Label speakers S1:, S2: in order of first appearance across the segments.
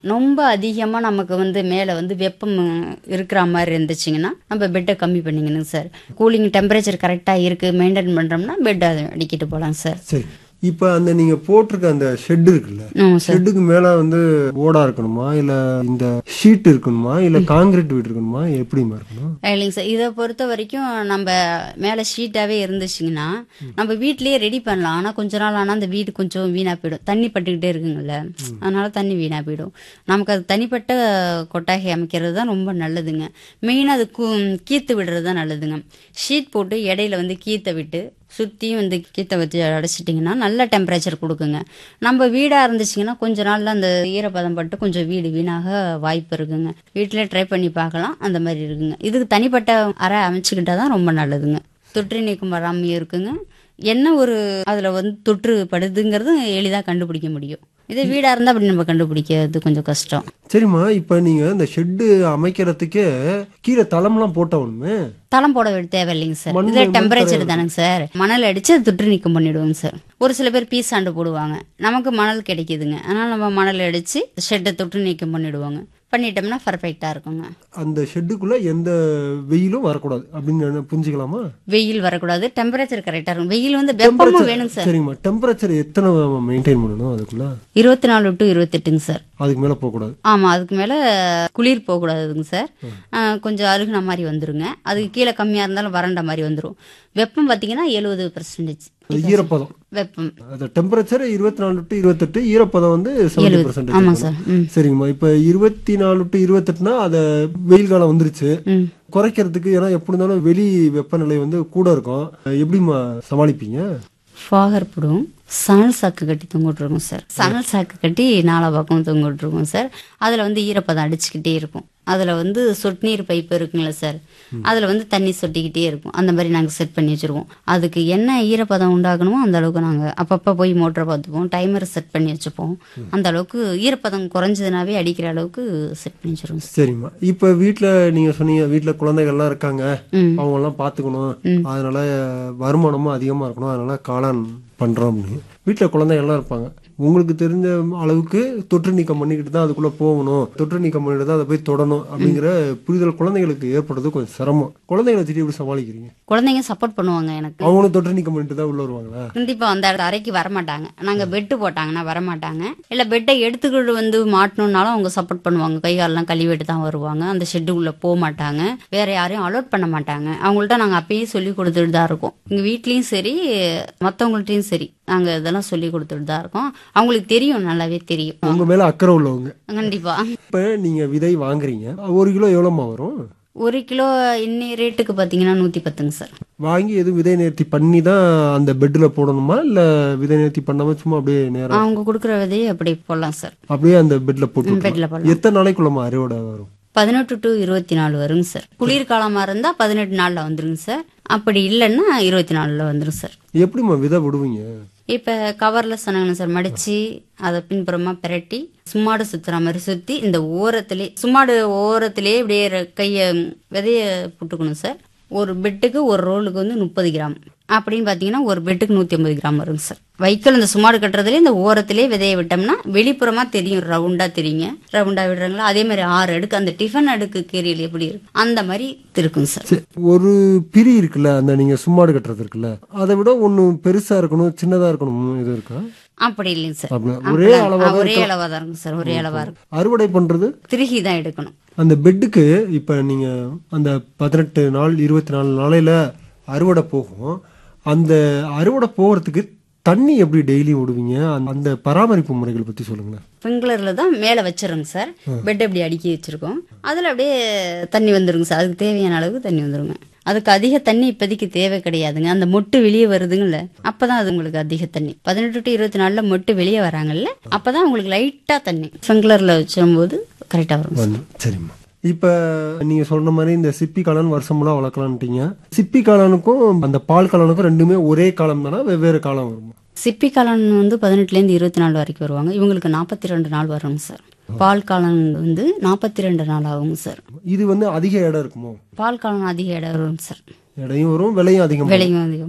S1: ரொம்ப அதிகமாக நமக்கு வந்து மேலே வந்து வெப்பம் இருக்கிற மாதிரி இருந்துச்சுங்கன்னா நம்ம பெட்டை கம்மி பண்ணிக்கணும் சார் கூலிங் டெம்பரேச்சர் கரெக்டாக இருக்குது மெயின்டைன் பண்ணுறோம்னா பெட்டை அடிக்கிட்டு போகலாம் சார்
S2: சரி இப்போ அந்த நீங்க போட்டிருக்க அந்த ஷெட் இருக்குல்ல
S1: ஆமாம் சார்
S2: ஷெட்டுக்கு மேல வந்து ஓடா இருக்கணுமா இல்ல இந்த ஷீட் இருக்கணுமா இல்ல காங்கிரீட் வீடு இருக்கணுமா எப்படிமா இருக்கணும்
S1: இல்லைங்க சார் இதை பொறுத்த வரைக்கும் நம்ம மேலே ஷீட்டாகவே இருந்துச்சுங்கன்னா நம்ம வீட்லயே ரெடி பண்ணலாம் ஆனால் கொஞ்ச நாள் ஆனால் அந்த வீடு கொஞ்சம் வீணாக போயிடும் தண்ணி பட்டுக்கிட்டே இருக்குங்கல்ல அதனால தண்ணி வீணாக போயிடும் நமக்கு அது தனிப்பட்ட கொட்டாகை அமைக்கிறது தான் ரொம்ப நல்லதுங்க மெயினாக அது கூ கீத்து விடுறது தான் நல்லதுங்க ஷீட் போட்டு இடையில வந்து கீத்தை விட்டு சுற்றியும் வந்து கீத்தை வச்சு அடைச்சிட்டிங்கன்னா நல்ல டெம்பரேச்சர் கொடுக்குங்க நம்ம வீடாக இருந்துச்சிங்கன்னா கொஞ்ச நாளில் அந்த ஈரப்பதம் பட்டு கொஞ்சம் வீடு வீணாக வாய்ப்பு இருக்குங்க வீட்டிலே ட்ரை பண்ணி பார்க்கலாம் அந்த மாதிரி இருக்குங்க இதுக்கு தனிப்பட்ட அறை அமைச்சுக்கிட்டா தான் ரொம்ப நல்லதுங்க தொற்று நீக்கம் வராமையும் இருக்குங்க என்ன ஒரு அதில் வந்து தொற்று படுதுங்கிறது எளிதாக கண்டுபிடிக்க முடியும் இதே வீடாக இருந்தால் அப்படி நம்ம கண்டுபிடிக்கிறது கொஞ்சம் கஷ்டம்
S2: சரிம்மா இப்ப நீங்க இந்த ஷெட்டு அமைக்கிறதுக்கே கீழே தளம்லாம் போட்டவனுமே
S1: தளம் போட வேண்டிய தேவையில்லைங்க சார்
S2: மண்ணு-
S1: இதுல
S2: மண்
S1: டெம்பரேச்சர்
S2: தரை
S1: தானேங்க சார் மணல் அடிச்சு அது தொற்று நீக்கம் பண்ணிடுவோங்க சார் ஒரு சில பேர் பீஸ் ஆண்டு போடுவாங்க நமக்கு மணல் கிடைக்குதுங்க அதனால நம்ம மணல் அடிச்சு ஷெட்டை தொற்று நீக்கம் பண்ணிடுவோங்க பண்ணிட்டோம்னா பர்ஃபெக்டா இருக்குங்க
S2: அந்த ஷெட்டுக்குள்ள எந்த வெயிலும் வரக்கூடாது அப்படின்னு நான் புரிஞ்சுக்கலாமா
S1: வெயில் வரக்கூடாது டெம்பரேச்சர் கரெக்டா இருக்கும் வெயில் வந்து வெப்பமும் வேணுங்க சார்
S2: சரிங்கம்மா டெம்பரேச்சர் எத்தனை மெயின்டைன் பண்ணணும் அதுக்குள்ள
S1: இருபத்தி நாலு டு இருபத்தெட்டுங்க சார்
S2: அதுக்கு மேல போகக்கூடாது
S1: ஆமா அதுக்கு மேல குளிர் போகக்கூடாதுங்க சார் ஆ, கொஞ்சம் அருகுன மாதிரி வந்துருங்க அதுக்கு கீழே கம்மியா இருந்தாலும் வறண்ட மாதிரி வந்துரும் வெப்பம் பாத்தீங்கன்னா எழுபது பர்சன்டேஜ்
S2: ஈரப்பதம்
S1: வெப்பம்
S2: அந்த டெம்பரேச்சர் இருபத்தி நாலு டு இருபத்தெட்டு ஈரப்பதம் வந்து செவன்டி
S1: எழுபது ஆமாங்க
S2: பர்சன்டேஜ்
S1: சார் ம்
S2: சரிங்கம்மா இப்ப இருபத்தி நாலு டு இருபத்தெட்டுனா அத வெயில் காலம் வந்துருச்சு
S1: ம்
S2: குறைக்கிறதுக்கு ஏன்னா எப்படி இருந்தாலும் வெளி வெப்பநிலை வந்து கூட இருக்கும் எப்படிம்மா சமாளிப்பீங்க
S1: ஃபாகர் போடுவோம் சணல் சாக்கு கட்டி தொங்கிட்டுருக்கோம் சார் சணல் சாக்கு கட்டி நாலா பக்கம் தொங்கிட்டுருக்கோம் சார் அதில் வந்து ஈரப்பதம் அடிச்சுக்கிட்டே இருக்கும் அதில் வந்து சொட்டு நீர் பைப்பு இருக்குங்களா சார் அதில் வந்து தண்ணி சொட்டிக்கிட்டே இருக்கும் அந்த மாதிரி நாங்கள் செட் பண்ணி வச்சுருவோம் அதுக்கு என்ன ஈரப்பதம் உண்டாகணுமோ அந்த அளவுக்கு நாங்கள் அப்பப்போ போய் மோட்டரை பார்த்துப்போம் டைமர் செட் பண்ணி வச்சுப்போம் அந்த அளவுக்கு ஈரப்பதம் குறைஞ்சதுனாவே அடிக்கிற அளவுக்கு செட் பண்ணி வச்சுருவோம் சார்
S2: சரிம்மா இப்ப வீட்ல நீங்க சொன்னீங்க வீட்ல குழந்தைகள்லாம் இருக்காங்க
S1: ம்
S2: அவங்க எல்லாம் பாத்துக்கணும் அதனால வருமானமும் அதிகமா இருக்கணும் அதனால காளான் பண்றோம் அப்படின்னு வீட்டுல குழந்தைகள்லாம் இருப்பாங்க உங்களுக்கு தெரிஞ்ச அளவுக்கு தொற்று நீக்கம் பண்ணிக்கிட்டு தான் அதுக்குள்ள போகணும் தொற்று நீக்கம் பண்ணிட்டு தான் அதை போய் தொடணும் அப்படிங்கிற புரிதல் குழந்தைகளுக்கு ஏற்படுறது கொஞ்சம் சிரமம் குழந்தைகளை திட்டி எப்படி சமாளிக்கிறீங்க
S1: குழந்தைங்க சப்போர்ட் பண்ணுவாங்க எனக்கு
S2: அவங்களும் தொற்று நீக்கம் பண்ணிட்டு தான் உள்ள வருவாங்களா
S1: கண்டிப்பா அந்த அறைக்கு வரமாட்டாங்க நாங்க பெட்டு போட்டாங்கன்னா வரமாட்டாங்க இல்ல பெட்டை எடுத்துக்கிட்டு வந்து மாட்டணும்னாலும் அவங்க சப்போர்ட் பண்ணுவாங்க கை காலெல்லாம் கழுவிட்டு தான் வருவாங்க அந்த ஷெட்டுக்குள்ள போக மாட்டாங்க வேற யாரையும் அலோட் பண்ண மாட்டாங்க அவங்கள்ட்ட நாங்க அப்பயே சொல்லி கொடுத்துட்டு தான் இருக்கோம் எங்க வீட்லயும் சரி மத்தவங்கள்ட்டயும் சரி நாங்க இதெல்லாம் சொல்லி கொடுத்துட்டு தான் இருக்கோம் அவங்களுக்கு தெரியும் நல்லாவே தெரியும்
S2: உங்க மேல அக்கறை உள்ளவங்க
S1: கண்டிப்பா
S2: இப்ப நீங்க விதை வாங்குறீங்க ஒரு கிலோ எவ்வளவுமா வரும்
S1: ஒரு கிலோ இன்னி ரேட்டுக்கு பாத்தீங்கன்னா நூத்தி பத்துங்க சார்
S2: வாங்கி எதுவும் விதை நேர்த்தி பண்ணி தான் அந்த பெட்ல போடணுமா இல்ல விதை நேர்த்தி பண்ணாம சும்மா அப்படியே நேரா
S1: அவங்க கொடுக்குற விதையை அப்படி போடலாம் சார்
S2: அப்படியே அந்த பெட்ல போட்டு விட்டுறலாம்.
S1: பெட்ல போடலாம்
S2: எத்தனை நாளைக்குள்ளமா அறுவடை வரும்
S1: பதினெட்டு டு இருபத்தி நாலு வருங்க சார் குளிர்காலமா இருந்தா பதினெட்டு நாள்ல வந்துருங்க சார் அப்படி இல்லைன்னா இருபத்தி நாலுல வந்துரும் சார்
S2: எப்படிம்மா விதை விடுவீங்க
S1: இப்ப கவர்ல சொன்னாங்க சார் மடிச்சு அதை பின்புறமா பிரட்டி சும்மாடு சுத்துற மாதிரி சுத்தி இந்த ஓரத்திலே சும்மாடு ஓரத்திலே இப்படியே ர- கைய விதைய புட்டுக்கணும் சார் ஒரு பெட்டுக்கு ஒரு ரோலுக்கு வந்து முப்பது கிராம் அப்படின்னு பாத்தீங்கன்னா ஒரு பெட்டுக்கு நூத்தி ஐம்பது கிராம் வருங்க சார் வைக்கோல் இந்த சுமாடு கட்டுறதுல இந்த ஓரத்திலே விதைய விட்டோம்னா வெளிப்புறமா தெரியும் ரவுண்டா தெரியுங்க ரவுண்டா விடுறாங்களா அதே மாதிரி ஆறு அடுக்கு அந்த டிஃபன் அடுக்கு கீரையில் எப்படி இருக்கு அந்த மாதிரி இருக்குங்க சார்
S2: சரி, ஒரு பிரி இருக்குல்ல அந்த நீங்க சும்மாடு கட்டுறது இருக்குல்ல அதை விட ஒண்ணு பெருசா இருக்கணும் சின்னதா இருக்கணும் இது இருக்கா
S1: அப்படி இல்லைங்க சார்
S2: அப்படி ஒரே
S1: அப்படிலாம்
S2: அளவா
S1: ஆ, ஒரே அளவா தான் இருக்கும் சார் ஒரே அளவா இருக்கும்
S2: அறுவடை பண்றது
S1: திருகி தான் எடுக்கணும்
S2: அந்த பெட்டுக்கு இப்ப நீங்க அந்த பதினெட்டு நாள் இருபத்தி நாலு நாளையில அறுவடை போகும் அந்த அறுவடை போகிறதுக்கு தண்ணி எப்படி டெய்லி விடுவீங்க அந்த- அந்த பராமரிப்பு முறைகள் பத்தி சொல்லுங்களேன்
S1: ஸ்ப்ரிங்க்லர்ல தான் மேலே வச்சிருங்க சார் பெட் அப்படி அடுக்கி வச்சிருக்கோம் அதில் அப்படியே தண்ணி வந்துருங்க சார் அதுக்கு தேவையான அளவுக்கு தண்ணி வந்துருங்க அதுக்கு அதிக தண்ணி இப்போதைக்கு தேவை கிடையாதுங்க அந்த மொட்டு வெளியே வருதுங்கல்ல அப்பதான் அது உங்களுக்கு அதிக தண்ணி பதினெட்டு டு இருபத்தி நாலுல மொட்டு வெளியே வராங்கல்ல அப்பதான் உங்களுக்கு லைட்டா தண்ணி ஸ்ப்ரிங்க்லர்ல வச்சும்போது கரெக்டா வரும் சார்.
S2: வந்து சரிம்மா இப்ப நீங்க சொல்ற மாதிரி இந்த சிப்பி காளான் வருஷமெல்லாம் வளர்க்கலான்ட்டீங்க சிப்பி காளானுக்கும் அந்த பால் காளானுக்கும் ரெண்டுமே ஒரே காலம் தானா வெவ்வேறு காலம் வருமா
S1: சிப்பி காளான் வந்து பதினெட்டுலேருந்து இருபத்தி நாலு வரைக்கும் வருவாங்க இவங்களுக்கு நாற்பத்தி ரெண்டு நாள் வருங்க சார் பால் காளான் வந்து நாற்பத்தி ரெண்டு நாள் ஆகுங்க சார்
S2: இது வந்து அதிக இடம் இருக்குமோ
S1: பால் காளான் அதிக இடம் வருங்க சார்
S2: இடையும் வரும் விலையும் அதிகம்
S1: விலையும் அதிகம் வரும்.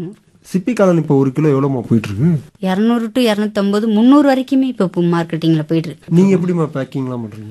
S2: சிப்பி காளான் இப்போ ஒரு கிலோ எவ்வளோமா போயிட்டு இருக்கு
S1: இரநூறு டு இரநூத்தம்பது முந்நூறு வரைக்குமே இப்போ மார்க்கெட்டிங்கில் போயிட்டு இருக்கு
S2: நீங்க எப்படிமா பேக்கிங்லாம் பண்றீங்க